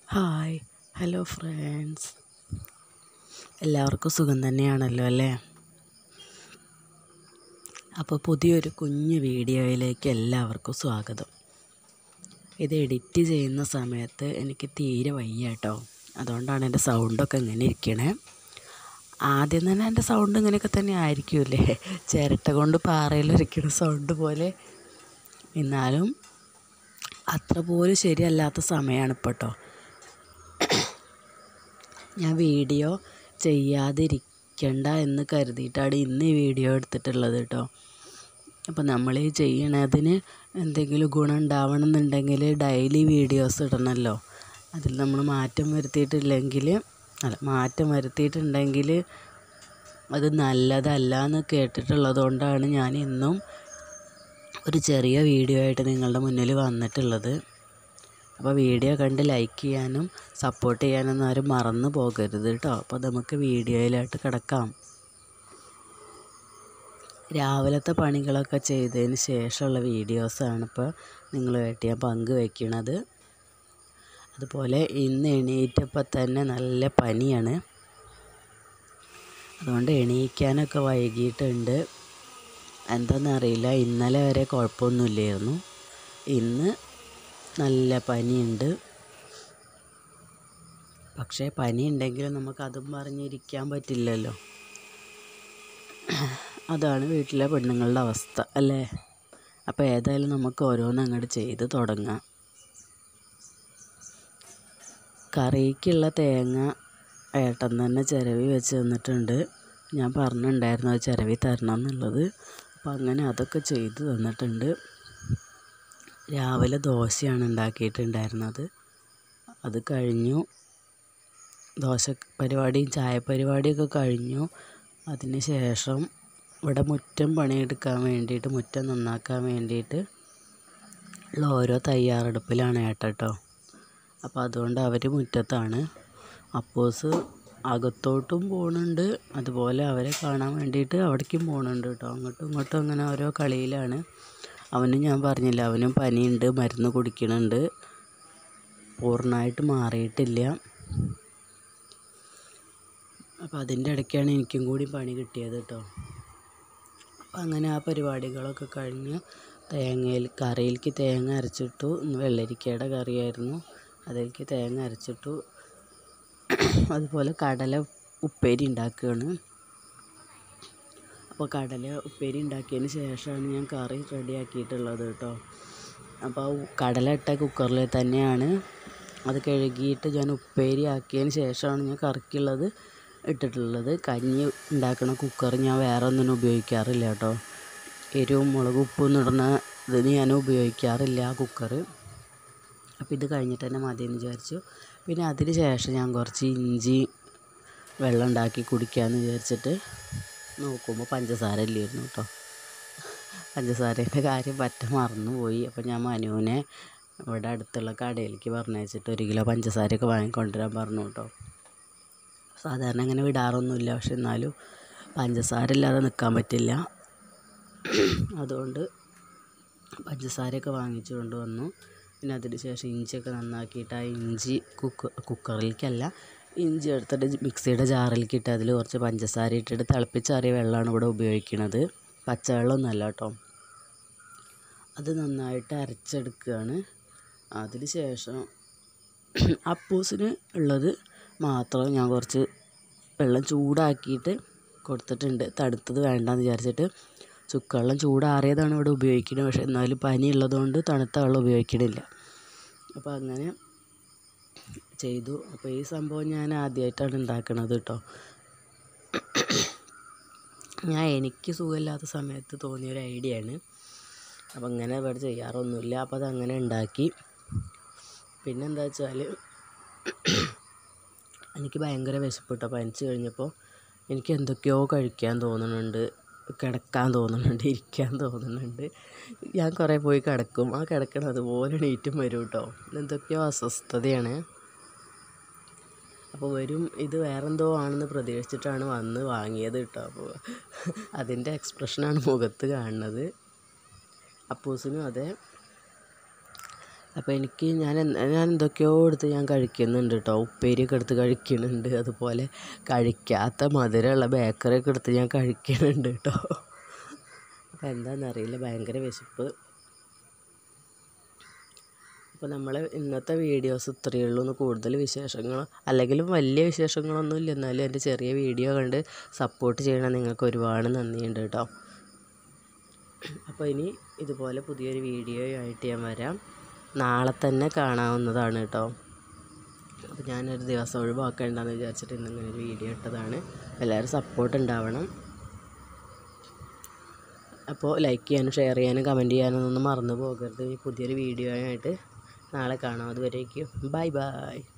hi hello friends എല്ലാവർക്കും സുഖം തന്നെയാണല്ലോ അല്ലേ അപ്പോൾ പുതിയൊരു കുഞ്ഞു വീഡിയോയിലേക്ക് എല്ലാവർക്കും സ്വാഗതം ഇത് എഡിറ്റ് ചെയ്യുന്ന സമയത്ത് എനിക്ക് തീരെ വയ്യ കേട്ടോ അതുകൊണ്ടാണ് എൻ്റെ സൗണ്ടൊക്കെ ഇങ്ങനെ ഇരിക്കണേ ആദ്യം തന്നെ എൻ്റെ സൗണ്ട് ഇങ്ങനെയൊക്കെ തന്നെ ആയിരിക്കുമല്ലേ ചിരട്ട കൊണ്ട് പാറയിലിരിക്കുന്ന സൗണ്ട് പോലെ എന്നാലും അത്ര പോലും ശരിയല്ലാത്ത സമയമാണ് ഇപ്പോൾ കേട്ടോ ഞാൻ വീഡിയോ ചെയ്യാതിരിക്കണ്ട എന്ന് കരുതിയിട്ടാണ് ഇന്ന് ഈ വീഡിയോ എടുത്തിട്ടുള്ളത് കേട്ടോ അപ്പോൾ നമ്മൾ ഈ ചെയ്യണതിന് എന്തെങ്കിലും ഗുണം ഉണ്ടാവണമെന്നുണ്ടെങ്കിൽ ഡെയിലി വീഡിയോസ് ഇടണമല്ലോ അതിൽ നമ്മൾ മാറ്റം വരുത്തിയിട്ടില്ലെങ്കിൽ അല്ല മാറ്റം വരുത്തിയിട്ടുണ്ടെങ്കിൽ അത് നല്ലതല്ല എന്ന് കേട്ടിട്ടുള്ളത് കൊണ്ടാണ് ഞാൻ ഇന്നും ഒരു ചെറിയ വീഡിയോ ആയിട്ട് നിങ്ങളുടെ മുന്നിൽ വന്നിട്ടുള്ളത് അപ്പോൾ വീഡിയോ കണ്ട് ലൈക്ക് ചെയ്യാനും സപ്പോർട്ട് ചെയ്യാനൊന്നും ആരും മറന്നു പോകരുത് കേട്ടോ അപ്പോൾ നമുക്ക് വീഡിയോയിലായിട്ട് കിടക്കാം രാവിലത്തെ പണികളൊക്കെ ചെയ്തതിന് ശേഷമുള്ള വീഡിയോസാണ് ഇപ്പോൾ നിങ്ങളുമായിട്ട് ഞാൻ പങ്കുവയ്ക്കണത് അതുപോലെ ഇന്ന് എണീറ്റപ്പോൾ തന്നെ നല്ല പനിയാണ് അതുകൊണ്ട് എണീക്കാനൊക്കെ വൈകിയിട്ടുണ്ട് എന്താണെന്നറിയില്ല ഇന്നലെ വരെ കുഴപ്പമൊന്നുമില്ലായിരുന്നു ഇന്ന് നല്ല പനിയുണ്ട് പക്ഷേ പനി ഉണ്ടെങ്കിലും നമുക്ക് അതും പറഞ്ഞിരിക്കാൻ പറ്റില്ലല്ലോ അതാണ് വീട്ടിലെ പെണ്ണുങ്ങളുടെ അവസ്ഥ അല്ലേ അപ്പോൾ ഏതായാലും നമുക്ക് ഓരോന്ന് അങ്ങോട്ട് ചെയ്ത് തുടങ്ങാം കറിക്കുള്ള തേങ്ങ ഏട്ടൻ തന്നെ ചിരവി വെച്ച് തന്നിട്ടുണ്ട് ഞാൻ പറഞ്ഞിട്ടുണ്ടായിരുന്നു അത് ചിരവി തരണം എന്നുള്ളത് അപ്പോൾ അങ്ങനെ അതൊക്കെ ചെയ്ത് തന്നിട്ടുണ്ട് രാവിലെ ദോശയാണ് ഉണ്ടാക്കിയിട്ടുണ്ടായിരുന്നത് അത് കഴിഞ്ഞു ദോശ പരിപാടിയും ചായ പരിപാടിയൊക്കെ കഴിഞ്ഞു അതിന് ശേഷം ഇവിടെ മുറ്റം പണിയെടുക്കാൻ വേണ്ടിയിട്ട് മുറ്റം നന്നാക്കാൻ വേണ്ടിയിട്ട് ഉള്ള ഓരോ തയ്യാറെടുപ്പിലാണ് ഏട്ടട്ടോ അപ്പോൾ അതുകൊണ്ട് അവർ മുറ്റത്താണ് അപ്പോസ് അകത്തോട്ടും പോകുന്നുണ്ട് അതുപോലെ അവരെ കാണാൻ വേണ്ടിയിട്ട് അവിടേക്കും പോകുന്നുണ്ട് കേട്ടോ അങ്ങോട്ടും ഇങ്ങോട്ടും അങ്ങനെ ഓരോ കളിയിലാണ് അവനും ഞാൻ പറഞ്ഞില്ല അവനും പനിയുണ്ട് മരുന്ന് കുടിക്കണുണ്ട് പൂർണ്ണമായിട്ട് മാറിയിട്ടില്ല അപ്പോൾ അതിൻ്റെ ഇടയ്ക്കാണ് എനിക്കും കൂടി പണി കിട്ടിയത് കേട്ടോ അപ്പം അങ്ങനെ ആ പരിപാടികളൊക്കെ കഴിഞ്ഞ് തേങ്ങയിൽ കറിയിലേക്ക് തേങ്ങ അരച്ചിട്ടു ഇന്ന് വെള്ളരിക്കയുടെ കറിയായിരുന്നു അതിലേക്ക് തേങ്ങ അരച്ചിട്ടു അതുപോലെ കടല ഉപ്പേരി ഉണ്ടാക്കുകയാണ് അപ്പോൾ കടല ഉപ്പേരി ഉണ്ടാക്കിയതിന് ശേഷമാണ് ഞാൻ കറി റെഡിയാക്കിയിട്ടുള്ളത് കേട്ടോ അപ്പോൾ കടല ഇട്ട കുക്കറിൽ തന്നെയാണ് അത് കഴുകിയിട്ട് ഞാൻ ഉപ്പേരി ആക്കിയതിന് ശേഷമാണ് ഞാൻ കറിക്കുള്ളത് ഇട്ടിട്ടുള്ളത് കഞ്ഞി ഉണ്ടാക്കുന്ന കുക്കർ ഞാൻ വേറെ ഒന്നിനും ഉപയോഗിക്കാറില്ല കേട്ടോ എരിവും മുളകും ഉപ്പും ഇടുന്ന ഇതിന് ഞാൻ ഉപയോഗിക്കാറില്ല ആ കുക്കർ അപ്പോൾ ഇത് കഴിഞ്ഞിട്ട് തന്നെ മതിയെന്ന് വിചാരിച്ചു പിന്നെ അതിന് ശേഷം ഞാൻ കുറച്ച് ഇഞ്ചി വെള്ളം ഉണ്ടാക്കി കുടിക്കാമെന്ന് വിചാരിച്ചിട്ട് നോക്കുമ്പോൾ പഞ്ചസാര ഇല്ലായിരുന്നു കേട്ടോ പഞ്ചസാരേൻ്റെ കാര്യം പറ്റ മറന്നുപോയി അപ്പോൾ ഞാൻ മനുവിനെ ഇവിടെ അടുത്തുള്ള കടയിലേക്ക് പറഞ്ഞയച്ചിട്ട് ഒരു കിലോ പഞ്ചസാരയൊക്കെ വാങ്ങിക്കൊണ്ടുവരാൻ പറഞ്ഞു കേട്ടോ സാധാരണ അങ്ങനെ വിടാറൊന്നുമില്ല പക്ഷെ എന്നാലും പഞ്ചസാര ഇല്ലാതെ നിൽക്കാൻ പറ്റില്ല അതുകൊണ്ട് പഞ്ചസാരയൊക്കെ വാങ്ങിച്ചു കൊണ്ട് വന്നു പിന്നെ അതിന് ശേഷം ഇഞ്ചിയൊക്കെ നന്നാക്കിയിട്ട് ആ ഇഞ്ചി കുക്കർ കുക്കറിലേക്കല്ല ഇഞ്ചി എടുത്തിട്ട് മിക്സിയുടെ ജാറിലേക്ക് ഇട്ട് അതിൽ കുറച്ച് പഞ്ചസാര ഇട്ടിട്ട് തിളപ്പിച്ചാറിയ വെള്ളമാണ് ഇവിടെ ഉപയോഗിക്കുന്നത് പച്ചവെള്ളമൊന്നുമല്ല കേട്ടോ അത് നന്നായിട്ട് അരച്ചെടുക്കുകയാണ് അതിന് ശേഷം അപ്പൂസിന് ഉള്ളത് മാത്രം ഞാൻ കുറച്ച് വെള്ളം ചൂടാക്കിയിട്ട് കൊടുത്തിട്ടുണ്ട് തണുത്തത് വേണ്ടെന്ന് വിചാരിച്ചിട്ട് ചുക്കുവെള്ളം ചൂടാറിയതാണ് ഇവിടെ ഉപയോഗിക്കുന്നത് പക്ഷേ എന്നാലും പനി ഉള്ളതുകൊണ്ട് തണുത്ത വെള്ളം ഉപയോഗിക്കണില്ല അപ്പോൾ അങ്ങനെ ചെയ്തു അപ്പോൾ ഈ സംഭവം ഞാൻ ആദ്യമായിട്ടാണ് ഉണ്ടാക്കണത് കേട്ടോ ഞാൻ എനിക്ക് സുഖമില്ലാത്ത സമയത്ത് തോന്നിയൊരു ഐഡിയ ആണ് അപ്പോൾ അങ്ങനെ ഇവിടെ ചെയ്യാറൊന്നുമില്ല അപ്പോൾ അതങ്ങനെ ഉണ്ടാക്കി പിന്നെന്താ വെച്ചാൽ എനിക്ക് ഭയങ്കര വിശപ്പ് കേട്ടോ പനിച്ച് കഴിഞ്ഞപ്പോൾ എനിക്ക് എന്തൊക്കെയോ കഴിക്കാൻ തോന്നുന്നുണ്ട് കിടക്കാൻ തോന്നുന്നുണ്ട് ഇരിക്കാൻ തോന്നുന്നുണ്ട് ഞാൻ കുറേ പോയി കിടക്കും ആ കിടക്കണം അതുപോലെ എണീറ്റും വരും കേട്ടോ എന്തൊക്കെയോ അസ്വസ്ഥതയാണ് അപ്പോൾ വരും ഇത് വേറെന്തോ ആണെന്ന് പ്രതീക്ഷിച്ചിട്ടാണ് വന്ന് വാങ്ങിയത് കേട്ടോ അപ്പോൾ അതിൻ്റെ എക്സ്പ്രഷനാണ് മുഖത്ത് കാണുന്നത് അപ്പൂസിനും അതെ അപ്പോൾ എനിക്ക് ഞാൻ എന്ത്- ഞാൻ എന്തൊക്കെയോ എടുത്ത് ഞാൻ കഴിക്കുന്നുണ്ട് കേട്ടോ ഉപ്പേരിയൊക്കെ എടുത്ത് കഴിക്കുന്നുണ്ട് അതുപോലെ കഴിക്കാത്ത മധുരമുള്ള ബേക്കറിയൊക്കെ എടുത്ത് ഞാൻ കഴിക്കുന്നുണ്ട് കേട്ടോ അപ്പോൾ എന്താണെന്നറിയില്ല ഭയങ്കര വിശപ്പ് അപ്പോൾ നമ്മൾ ഇന്നത്തെ വീഡിയോസ് ഇത്രയേ ഉള്ളൂ ഒന്ന് കൂടുതൽ വിശേഷങ്ങൾ അല്ലെങ്കിലും വലിയ വിശേഷങ്ങളൊന്നും ഇല്ല എന്നാലും എൻ്റെ ചെറിയ വീഡിയോ കണ്ട് സപ്പോർട്ട് ചെയ്യണം നിങ്ങൾക്ക് ഒരുപാട് നന്ദിയുണ്ട് കേട്ടോ അപ്പോൾ ഇനി ഇതുപോലെ പുതിയൊരു വീഡിയോ ആയിട്ട് ഞാൻ വരാം നാളെ തന്നെ കാണാവുന്നതാണ് കേട്ടോ അപ്പോൾ ഞാനൊരു ദിവസം ഒഴിവാക്കേണ്ടെന്ന് വിചാരിച്ചിട്ട് ഇന്നിങ്ങനെ ഒരു വീഡിയോ ഇട്ടതാണ് എല്ലാവരും സപ്പോർട്ട് ഉണ്ടാവണം അപ്പോൾ ലൈക്ക് ചെയ്യാനും ഷെയർ ചെയ്യാനും കമൻറ്റ് ചെയ്യാനും ഒന്നും മറന്നു പോകരുത് ഇനി പുതിയൊരു വീഡിയോ ആയിട്ട് നാളെ കാണാം അതുവരേക്കും ബൈ ബൈ